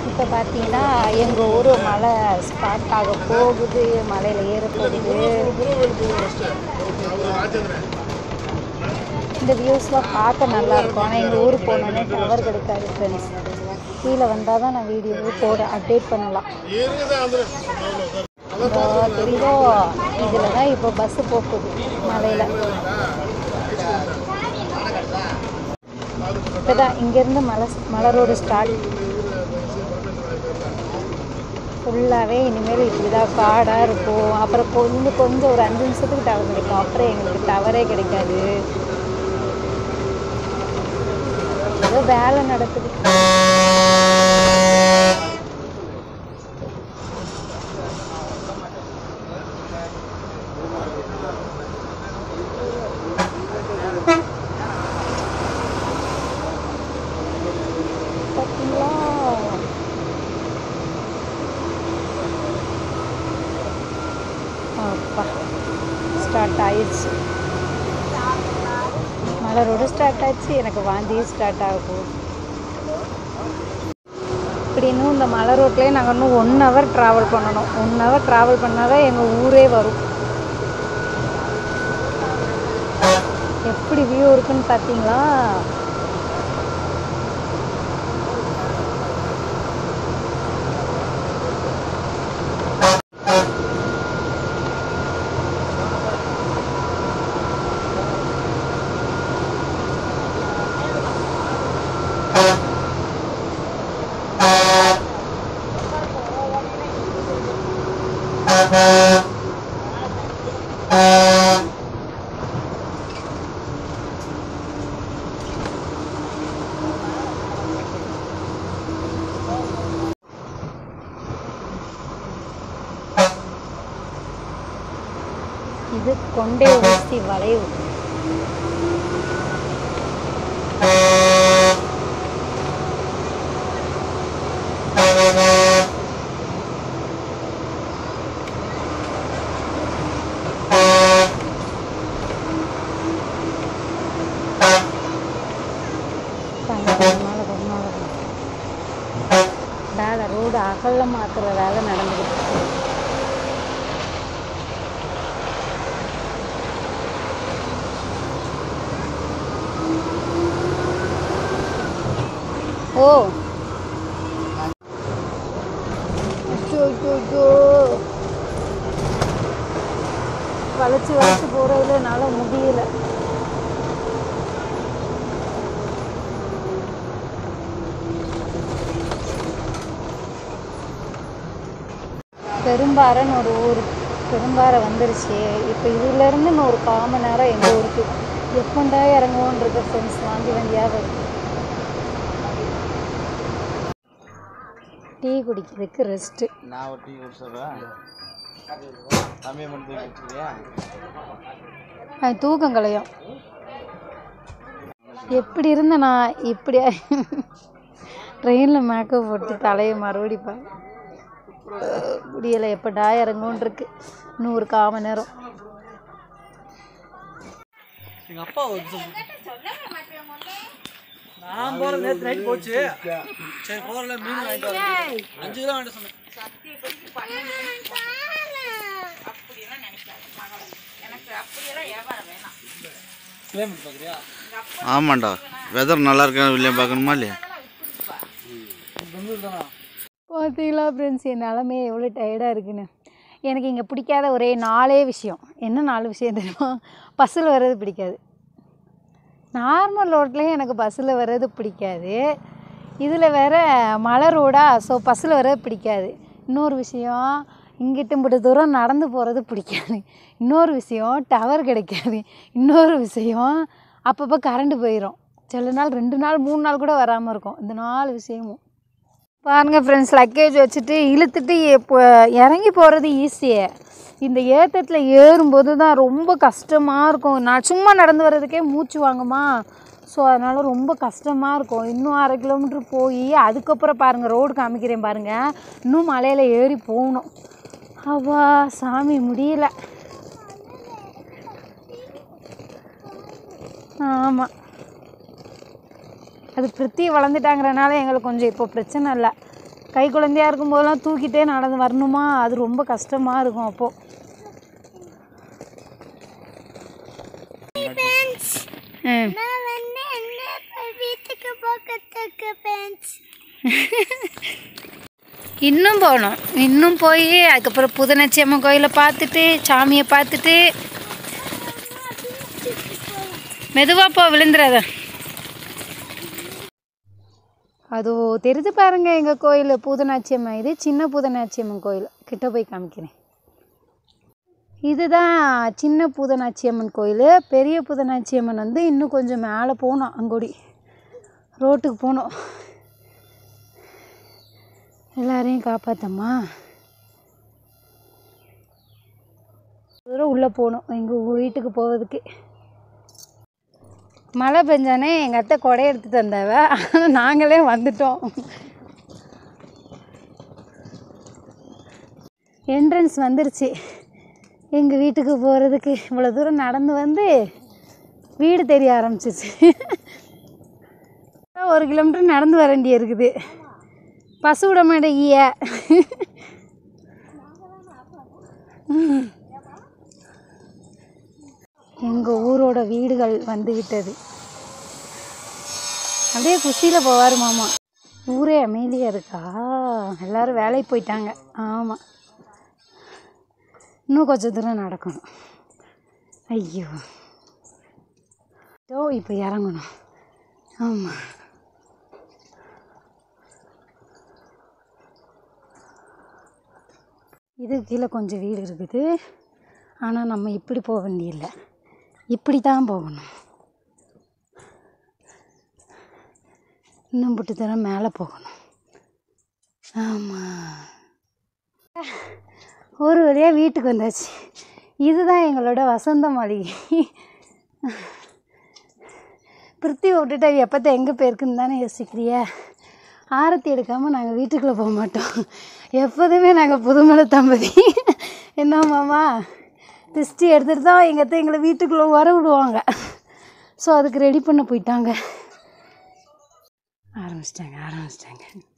இப்போ பார்த்தீங்கன்னா எங்கள் ஊர் மழை ஸ்டார்ட் ஆக போகுது மலையில் ஏற போகுது இந்த வியூஸ்லாம் பார்க்க நல்லா இருக்கும் ஆனால் எங்கள் ஊருக்கு போனோடனே டவர் கிடைக்காது ஃப்ரெண்ட்ஸ் கீழே வந்தால் தான் நான் வீடியோவே போட அப்டேட் பண்ணலாம் இந்த தெரியுதோ இதில் தான் இப்போ பஸ்ஸு போகுது மலையில் இப்போ தான் இங்கேருந்து மலை மலை ரோடு ஸ்டார்ட் ஃபுல்லாகவே இனிமேல் இப்படி தான் காடாக இருக்கும் அப்புறம் கொஞ்சம் கொஞ்சம் ஒரு அஞ்சு நிமிஷத்துக்கு டவர் கிடைக்கும் அப்புறம் எங்களுக்கு டவரே கிடைக்காது ஏதோ வேலை நடக்குது பார்த்தீங்களா அப்பா ஸ்டார்ட் ஆயிடுச்சு மழை ரோடு ஸ்டார்ட் ஆயிடுச்சு எனக்கு வாந்தியும் ஸ்டார்ட் ஆக போகுது இப்படி இன்னும் இந்த மலை ரோட்லேயே நாங்கள் இன்னும் ஒன் ஹவர் ட்ராவல் பண்ணணும் ஒன் ஹவர் ட்ராவல் பண்ணால் தான் எங்கள் ஊரே வரும் எப்படி வியூ இருக்குன்னு பார்த்தீங்களா இது கொண்டே ஊசி வளைவு வேலை ரோடு அகலம் மாத்துற வேலை நடந்துக்கிட்டு இருக்கு ஓ அச்சோ அச்சோ அச்சோ வளைச்சு வளைச்சு போகிறதுல என்னால் முடியல பெரும்பாறைன்னு ஒரு ஊர் பெரும்பாறை வந்துருச்சு இப்போ இதுலேருந்து இன்னும் ஒரு கால் மணி நேரம் எங்கள் ஊருக்கு எப்பண்டா இறங்குவோன்னு இருக்க ஃப்ரெண்ட்ஸ் வாங்கி வண்டியாக வருது டீ குடிக்கிறதுக்கு ரெஸ்ட்டு நான் ஒரு டீ குடிச்சிடுறேன் தம்பியை மட்டும் தூக்கி வச்சுக்கிறியா தூக்கம் கலையும் எப்படி இருந்தேன் நான் இப்படி ட்ரெயினில் மேக்கப் போட்டு தலையை மறுபடி பா முடியலை எப்படா இறங்கும்னு இருக்கு இன்னும் ஒரு கால் மணி நேரம் எங்கள் அப்பா ஒரு நான் போகிற நேற்று நைட் போச்சு சரி போகிறல மீன் வாங்கிட்டு வரேன் அஞ்சு கிலோ வாங்கிட்டு சொன்னேன் கிலோமீட்டர் பார்க்குறியா ஆமாண்டா வெதர் நல்லா இருக்கா இல்லையா பார்க்கணுமா இல்லையா பெங்களூர் தானா பார்த்தீங்களா ஃப்ரெண்ட்ஸ் என் நிலமே எவ்வளோ டயர்டாக இருக்குன்னு எனக்கு இங்கே பிடிக்காத ஒரே நாலே விஷயம் என்ன நாலு விஷயம் தெரியுமா பஸ்ஸில் வர்றது பிடிக்காது நார்மல் ரோட்லேயும் எனக்கு பஸ்ஸில் வர்றது பிடிக்காது இதில் வேற மலை ரோடா ஸோ பஸ்ஸில் வர்றது பிடிக்காது இன்னொரு விஷயம் இங்கிட்டு இம்பிட்டு தூரம் நடந்து போகிறது பிடிக்காது இன்னொரு விஷயம் டவர் கிடைக்காது இன்னொரு விஷயம் அப்பப்போ கரண்ட் போயிடும் சில நாள் ரெண்டு நாள் மூணு நாள் கூட வராமல் இருக்கும் இந்த நாலு விஷயமும் பாருங்கள் ஃப்ரெண்ட்ஸ் லக்கேஜ் வச்சுட்டு இழுத்துட்டு இப்போ இறங்கி போகிறது ஈஸியே இந்த ஏத்தத்தில் ஏறும்போது தான் ரொம்ப கஷ்டமாக இருக்கும் நான் சும்மா நடந்து வர்றதுக்கே மூச்சு வாங்குமா ஸோ அதனால் ரொம்ப கஷ்டமாக இருக்கும் இன்னும் அரை கிலோமீட்ரு போய் அதுக்கப்புறம் பாருங்கள் ரோடு காமிக்கிறேன் பாருங்கள் இன்னும் மலையில் ஏறி போகணும் அவா சாமி முடியல ஆமாம் அது பிரித்தி வளர்ந்துட்டாங்கிறனால எங்களுக்கு கொஞ்சம் இப்போ பிரச்சனை இல்லை கை குழந்தையா இருக்கும்போதெல்லாம் தூக்கிட்டே நடந்து வரணுமா அது ரொம்ப கஷ்டமாக இருக்கும் அப்போது ம் நான் வந்து என்ன வீட்டுக்கு பக்கத்துக்கு பெஞ்ச் இன்னும் போகணும் இன்னும் போய் அதுக்கப்புறம் புதுநச்சி அம்மன் கோயிலை பார்த்துட்டு சாமியை பார்த்துட்டு மெதுவாக போ விழுந்துடாத அதோ தெரிஞ்சு பாருங்க எங்கள் கோயில் பூதனாச்சி அம்மன் இது சின்ன பூதனாச்சி அம்மன் கோயில் கிட்ட போய் காமிக்கிறேன் இதுதான் சின்ன பூதனாச்சி அம்மன் கோயில் பெரிய பூதனாச்சி அம்மன் வந்து இன்னும் கொஞ்சம் மேலே போகணும் அங்கோடி ரோட்டுக்கு போகணும் எல்லாரையும் காப்பாத்தம்மா தூரம் உள்ளே போகணும் எங்கள் வீட்டுக்கு போகிறதுக்கு மழை பெஞ்சானே எங்கள் அத்தை கொடை எடுத்துட்டு வந்தாவ ஆனால் நாங்களே வந்துட்டோம் என்ட்ரன்ஸ் வந்துருச்சு எங்கள் வீட்டுக்கு போகிறதுக்கு இவ்வளோ தூரம் நடந்து வந்து வீடு தெரிய ஆரம்பிச்சிச்சு ஒரு கிலோமீட்டர் நடந்து வர வேண்டிய இருக்குது பசு விட மாட்டேங்கிய எங்கள் ஊரோட வீடுகள் வந்து விட்டது அப்படியே குஷியில் போவார் மாமா ஊரே அமைதியாக இருக்கா எல்லாரும் வேலைக்கு போயிட்டாங்க ஆமாம் இன்னும் கொஞ்சம் தூரம் நடக்கணும் ஐயோ ஓ இப்போ இறங்கணும் ஆமாம் இது கீழே கொஞ்சம் வீடு இருக்குது ஆனால் நம்ம இப்படி போக வேண்டியதில்லை இப்படி தான் போகணும் இன்னும் புட்டு தரம் மேலே போகணும் ஆமாம் ஒரு வழியாக வீட்டுக்கு வந்தாச்சு இதுதான் எங்களோட வசந்த மாளிகை பிருத்தி விட்டுட்டு அவ எப்போத்த எங்கே போயிருக்குன்னு தானே யோசிக்கிறியா ஆரத்தி எடுக்காமல் நாங்கள் வீட்டுக்குள்ளே போக மாட்டோம் எப்போதுமே நாங்கள் புதுமலை தம்பதி என்ன மாமா திருஷ்டி எடுத்துகிட்டு தான் எங்கள் அத்தை எங்களை வீட்டுக்குள்ளே வர விடுவாங்க ஸோ அதுக்கு ரெடி பண்ண போயிட்டாங்க ஆரம்பிச்சிட்டாங்க ஆரம்பிச்சிட்டாங்க